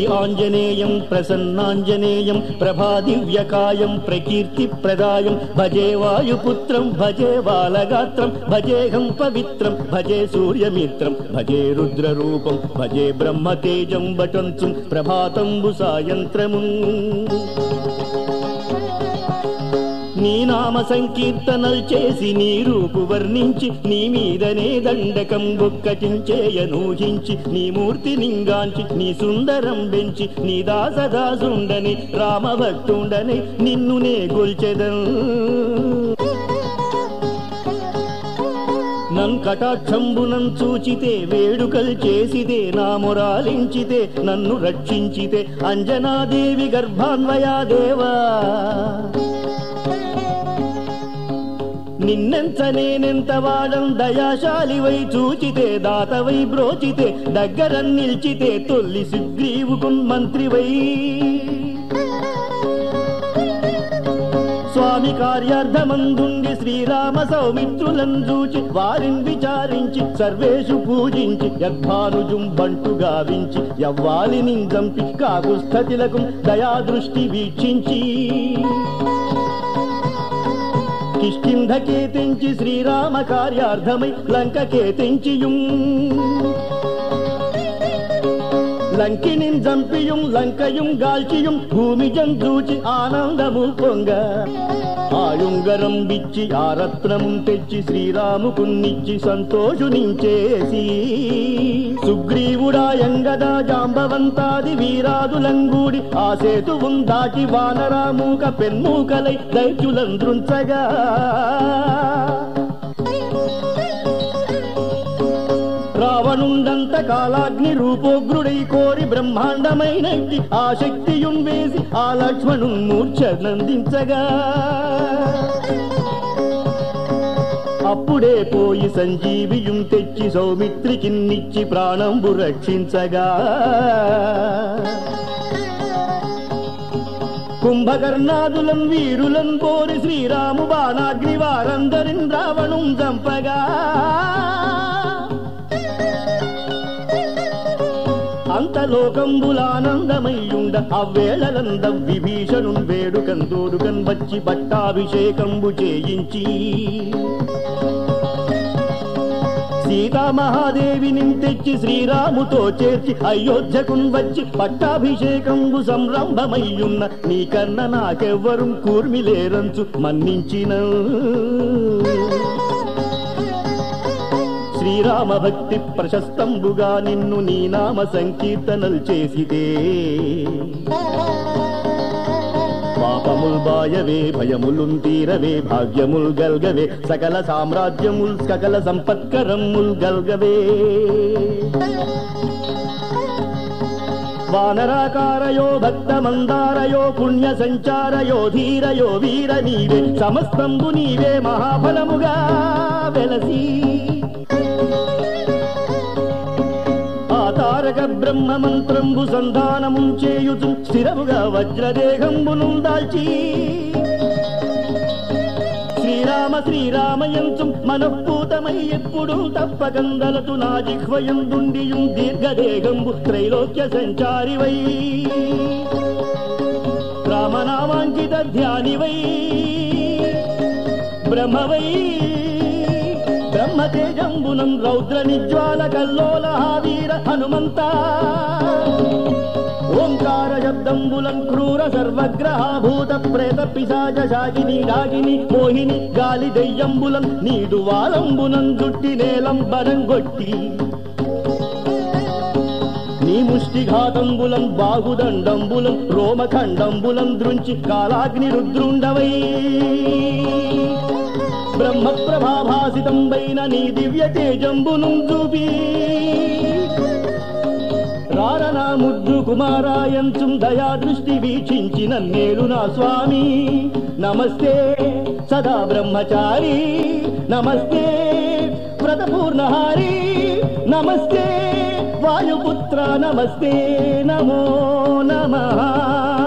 ఆంజనేయం ప్రసన్నాంజనేయం ప్రభాదివ్యకాయం ప్రకీర్తిప్రదాయం భజే వాయుపుత్రం భజే బాలగాత్రం భజేహం పవిత్రం భజే సూర్యమిత్రం భజే రుద్రరూపం భజే బ్రహ్మతేజం వటంచు ప్రభాతంబు సాయంత్రము నీ నామ సంకీర్తనలు చేసి నీ రూపు వర్ణించి నీ మీదనే దండకం బొక్కటించేయనూహించి నీ మూర్తి నింగాంచి నీ సుందరం పెంచి నీ దాసదాసుండని రామభక్తుండని నిన్ను నే గొల్చెదన్ నన్ కటాక్షంబునం చూచితే వేడుకలు చేసితే నా మొరాలించితే నన్ను రక్షించితే అంజనాదేవి గర్భాన్వయా దేవా నిన్నెంత నేనెంత వాడం దయాశాలివై చూచితే దాతవై బ్రోచితే దగ్గర నిల్చితే తొల్లి సుగ్రీవుకున్ మంత్రివై స్వామి కార్యార్థమందుండి శ్రీరామ సౌమిత్రులను చూచి వారిని విచారించి సర్వేషు పూజించి యద్భానుజుం బంటు గావించి యవ్వాలిని చంపి కాకుస్థతిలకు దయాదృష్టి వీక్షించి కిష్కింధకే తెంచి శ్రీరామ కార్యార్థమై లంకకే తెంచియుం లంకిని జంపియుం లంకయుం గాల్చియుం భూమి జంజూచి ఆనందము పొంగ ఆయుంగరం బిచ్చి ఆ రత్నము తెచ్చి శ్రీరాముకున్నిచ్చి సంతోషునించేసి సుగ్రీవుడాయంగదా జాంబవంతాది వీరాదులంగూడి ఆ సేతువుం దాటి వానరామూక పెన్మూకలై దైత్యులంద్రుంచగా రావణుండంత కాలాగ్ని రూపోగ్రుడై కోరి బ్రహ్మాండమైనట్టి ఆ శక్తియుం వేసి ఆ లక్ష్మణు మూర్ఛ నందించగా అప్పుడే పోయి సంజీవియుం తెచ్చి సౌమిత్రికిన్నిచ్చి ప్రాణంబు రక్షించగా కుంభకర్ణాదులం వీరులం కోరి శ్రీరాము బాణాగ్ని వారందరిన్ రావణుం చంపగా అంతలోకంబులానందమయ్యుండ అవ్వేళలంద విభీషణుం వేడుకన్ తోడుకన్ వచ్చి పట్టాభిషేకంబు చేయించి సీతామహాదేవిని తెచ్చి శ్రీరాముతో చేర్చి అయోధ్యకున్ వచ్చి పట్టాభిషేకంబు సంరంభమయ్యున్న నీకన్న నాకెవ్వరు కూర్మిలేరంచు మన్నించిన శ్రీరామ భక్తి ప్రశస్తంబుగా నిన్ను నీ నామ సంకీర్తనలు చేసిదే పాపముల్ బాయవే భయములున్ తీరవే భాగ్యముల్ గల్గవే సకల సామ్రాజ్యముల్ సకల సంపత్కరముల్ గల్గవే వానరాకారయో భక్తమందారయో పుణ్య సంచారయో ధీరయో వీర నీవే సమస్తంబు నీవే మహాఫలముగా వెలసి ఆ తారక బ్రహ్మ మంత్రంబు సంధానము చేయుచు స్థిరముగా వజ్రదేహంబును దాల్చి శ్రీరామ శ్రీరామయంచు మనఃపూతమై ఎప్పుడు తప్పకందలతు నా జిహ్వయందుండియుం దీర్ఘదేహంబు త్రైలోక్య సంచారివై రామనామాంకిత ధ్యానివై బ్రహ్మవై బ్రహ్మతేజంబునం రౌద్ర నిజ్వాల కల్లోల వీర హనుమంత ఓంకార శబ్దంబులం క్రూర సర్వగ్రహభూత ప్రేత పిశాచ శాకిని డాగిని మోహిని గాలి దెయ్యంబులం నీడు వాలంబునం జుట్టి నేలం బరంగొట్టి నీ ముష్టిఘాతంబులం బాహుదండంబులం రోమఖండంబులం దృంచి కాలాగ్ని రుద్రుండవై బ్రహ్మ ప్రభాభాసితంబైన నీ దివ్య తేజంబును చూపి రారనా ముద్దు కుమారాయంచు దయా దృష్టి వీక్షించిన నేడు నా స్వామి నమస్తే సదా బ్రహ్మచారి నమస్తే వ్రతపూర్ణహారి నమస్తే వాయుపుత్ర నమస్తే నమో నమః